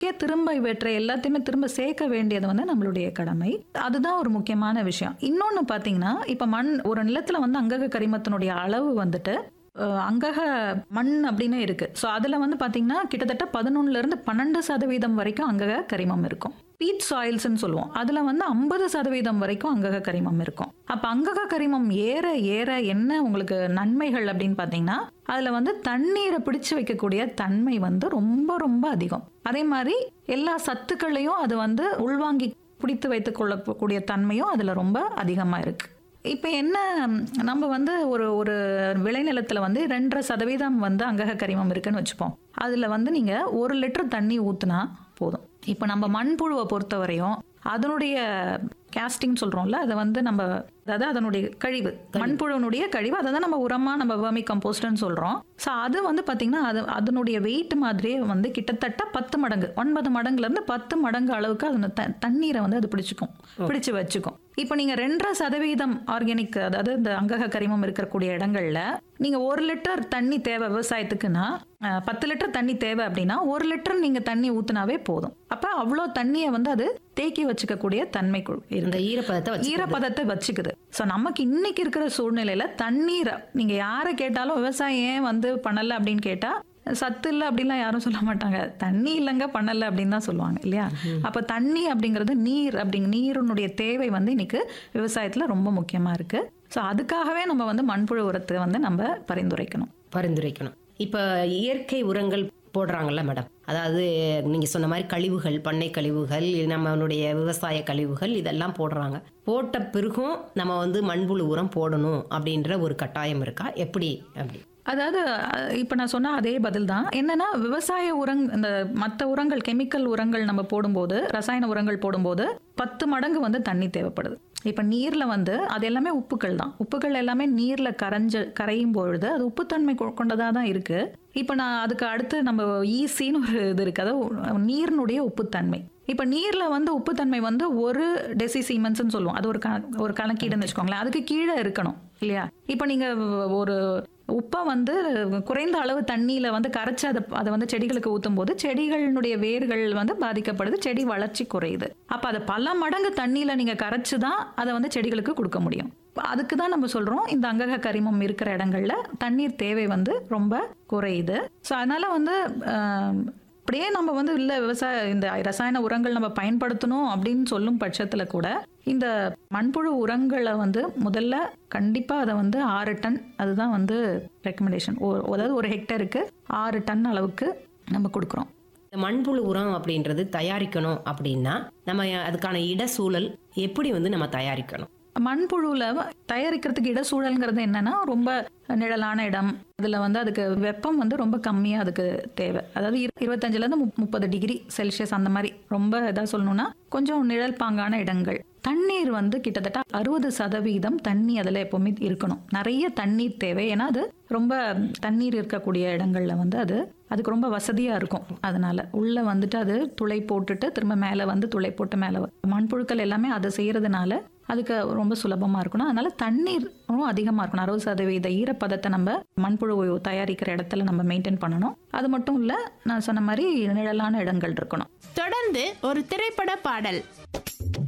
திரும்ப இவற்றை எல்லாத்தையுமே திரும்ப சேர்க்க வேண்டியது வந்து நம்மளுடைய கடமை அதுதான் ஒரு முக்கியமான விஷயம் இன்னொன்று பார்த்தீங்கன்னா இப்போ மண் ஒரு நிலத்தில் வந்து அங்கக கரிமத்தினுடைய அளவு வந்துட்டு அஹ், அங்கக மண் அப்படின்னு இருக்கு ஸோ அதில் வந்து பார்த்தீங்கன்னா கிட்டத்தட்ட பதினொன்னுல இருந்து பன்னெண்டு சதவீதம் வரைக்கும் அங்கக கரிமம் இருக்கும் பீட் சாயில்ஸ்னு சொல்லுவோம் அதில் வந்து ஐம்பது சதவீதம் வரைக்கும் அங்கக கரிமம் இருக்கும் அப்போ அங்கக கரிமம் ஏற ஏற என்ன உங்களுக்கு நன்மைகள் அப்படின்னு பார்த்தீங்கன்னா அதில் வந்து தண்ணீரை பிடிச்சு வைக்கக்கூடிய தன்மை வந்து ரொம்ப ரொம்ப அதிகம் அதே மாதிரி எல்லா சத்துக்களையும் அது வந்து உள்வாங்கி பிடித்து வைத்துக் கொள்ளக்கூடிய தன்மையும் அதில் ரொம்ப அதிகமாக இருக்கு இப்போ என்ன நம்ம வந்து ஒரு ஒரு விளைநிலத்தில் வந்து ரெண்டரை சதவீதம் வந்து அங்கக கரிமம் இருக்குன்னு வச்சுப்போம் அதில் வந்து நீங்கள் ஒரு லிட்டர் தண்ணி ஊற்றுனா போதும் இப்போ நம்ம மண்புழுவை பொறுத்தவரையும் அதனுடைய கேஸ்டிங் சொல்கிறோம்ல அதை வந்து நம்ம அதாவது அதனுடைய கழிவு மண்புழுவினுடைய கழிவு அதை தான் நம்ம உரமாக நம்ம வேர்மி கம்போஸ்ட்னு சொல்கிறோம் ஸோ அது வந்து பார்த்திங்கன்னா அது அதனுடைய வெயிட் மாதிரியே வந்து கிட்டத்தட்ட பத்து மடங்கு ஒன்பது மடங்குலேருந்து பத்து மடங்கு அளவுக்கு அது த தண்ணீரை வந்து அது பிடிச்சிக்கும் பிடிச்சு வச்சுக்கும் இப்போ நீங்கள் ரெண்டரை சதவீதம் ஆர்கானிக் அதாவது இந்த அங்கக கரிமம் இருக்கக்கூடிய இடங்கள்ல நீங்கள் ஒரு லிட்டர் தண்ணி தேவை விவசாயத்துக்குன்னா அஹ், பத்து லிட்டர் தண்ணி தேவை அப்படின்னா ஒரு லிட்டர் நீங்கள் தண்ணி ஊத்துனாவே போதும் அப்போ அவ்வளோ தண்ணியை வந்து அது தேக்கி வச்சுக்கக்கூடிய தன்மை கு- இருக்கு இந்த ஈரப்பதத்தை வச்சு ஈரப்பதத்தை வச்சுக்குது ஸோ நமக்கு இன்னைக்கு இருக்கிற சூழ்நிலையில தண்ணீரை நீங்க யாரை கேட்டாலும் விவசாயம் ஏன் வந்து பண்ணல அப்படின்னு கேட்டா சத்து இல்லை அப்படின்லாம் யாரும் சொல்ல மாட்டாங்க தண்ணி இல்லைங்க பண்ணல அப்படின்னு தான் சொல்லுவாங்க இல்லையா அப்ப தண்ணி அப்படிங்கிறது நீர் அப்படிங்க நீரினுடைய தேவை வந்து இன்னைக்கு விவசாயத்துல ரொம்ப முக்கியமா இருக்கு ஸோ அதுக்காகவே நம்ம வந்து மண்புழு உரத்தை வந்து நம்ம பரிந்துரைக்கணும் பரிந்துரைக்கணும் இப்போ இயற்கை உரங்கள் போடுறாங்கல்ல மேடம் அதாவது நீங்க சொன்ன மாதிரி கழிவுகள் பண்ணை கழிவுகள் நம்மளுடைய விவசாய கழிவுகள் இதெல்லாம் போடுறாங்க போட்ட பிறகும் நம்ம வந்து மண்புழு உரம் போடணும் அப்படின்ற ஒரு கட்டாயம் இருக்கா எப்படி அப்படி அதாவது அஹ், இப்ப நான் சொன்ன அதே பதில் தான் என்னன்னா விவசாய உரங் இந்த மற்ற உரங்கள் கெமிக்கல் உரங்கள் நம்ம போடும்போது ரசாயன உரங்கள் போடும்போது பத்து மடங்கு வந்து தண்ணி தேவைப்படுது இப்ப நீர்ல வந்து அது எல்லாமே உப்புக்கள் தான் உப்புக்கள் எல்லாமே நீர்ல கரைஞ்ச கரையும் பொழுது அது உப்புத்தன்மை கொ- கொண்டதா தான் இருக்கு இப்ப நான் அதுக்கு அடுத்து நம்ம ஈசின்னு ஒரு இது இருக்கு அதாவது நீரினுடைய உப்புத்தன்மை இப்ப நீர்ல வந்து உப்புத்தன்மை வந்து ஒரு டெசி சீமென்ஸ்னு சொல்லுவோம் அது ஒரு கண- ஒரு கணக்கீடுன்னு வச்சுக்கோங்களேன் அதுக்கு கீழே இருக்கணும் இல்லையா இப்ப நீங்க ஒரு உப்பை வந்து குறைந்த அளவு தண்ணியில வந்து கரைச்சு அதை அதை வந்து செடிகளுக்கு ஊத்தும் போது செடிகளினுடைய வேர்கள் வந்து பாதிக்கப்படுது செடி வளர்ச்சி குறையுது அப்ப அதை பல மடங்கு தண்ணியில நீங்க கரைச்சு தான் அதை வந்து செடிகளுக்கு கொடுக்க முடியும் அதுக்கு தான் நம்ம சொல்றோம் இந்த அங்கக கரிமம் இருக்கிற இடங்கள்ல தண்ணீர் தேவை வந்து ரொம்ப குறையுது ஸோ அதனால வந்து ஆஹ், அப்படியே நம்ம வந்து இல்லை விவசாய இந்த ரசாயன உரங்கள் நம்ம பயன்படுத்தணும் அப்படின்னு சொல்லும் பட்சத்துல கூட இந்த மண்புழு உரங்களை வந்து முதல்ல கண்டிப்பா அதை வந்து ஆறு டன் அதுதான் வந்து ரெக்கமெண்டேஷன் அதாவது ஒரு ஹெக்டருக்கு ஆறு டன் அளவுக்கு நம்ம கொடுக்குறோம் இந்த மண்புழு உரம் அப்படின்றது தயாரிக்கணும் அப்படின்னா நம்ம அதுக்கான இட சூழல் எப்படி வந்து நம்ம தயாரிக்கணும் மண்புழுவில் தயாரிக்கிறதுக்கு இட சூழல்ங்கிறது என்னன்னா ரொம்ப நிழலான இடம் அதில் வந்து அதுக்கு வெப்பம் வந்து ரொம்ப கம்மியாக அதுக்கு தேவை அதாவது இரு- இருபத்தஞ்சுலேருந்து முப் முப்பது டிகிரி செல்சியஸ் அந்த மாதிரி ரொம்ப இதாக சொல்லணும்னா கொஞ்சம் நிழல் பாங்கான இடங்கள் தண்ணீர் வந்து கிட்டத்தட்ட அறுபது சதவீதம் தண்ணி அதில் எப்பவுமே இருக்கணும் நிறைய தண்ணீர் தேவை ஏன்னா அது ரொம்ப தண்ணீர் இருக்கக்கூடிய இடங்கள்ல வந்து அது அதுக்கு ரொம்ப வசதியாக இருக்கும் அதனால உள்ளே வந்துட்டு அது துளை போட்டுட்டு திரும்ப மேலே வந்து துளை போட்டு மேலே மண்புழுக்கள் எல்லாமே அதை செய்கிறதுனால அதுக்கு ரொம்ப சுலபமாக இருக்கணும் அதனால தண்ணீரும் அதிகமாக இருக்கணும் அறுபது சதவீத ஈரப்பதத்தை நம்ம மண்புழு தயாரிக்கிற இடத்துல நம்ம மெயின்டைன் பண்ணணும் அது மட்டும் இல்லை நான் சொன்ன மாதிரி நிழலான இடங்கள் இருக்கணும் தொடர்ந்து ஒரு திரைப்பட பாடல்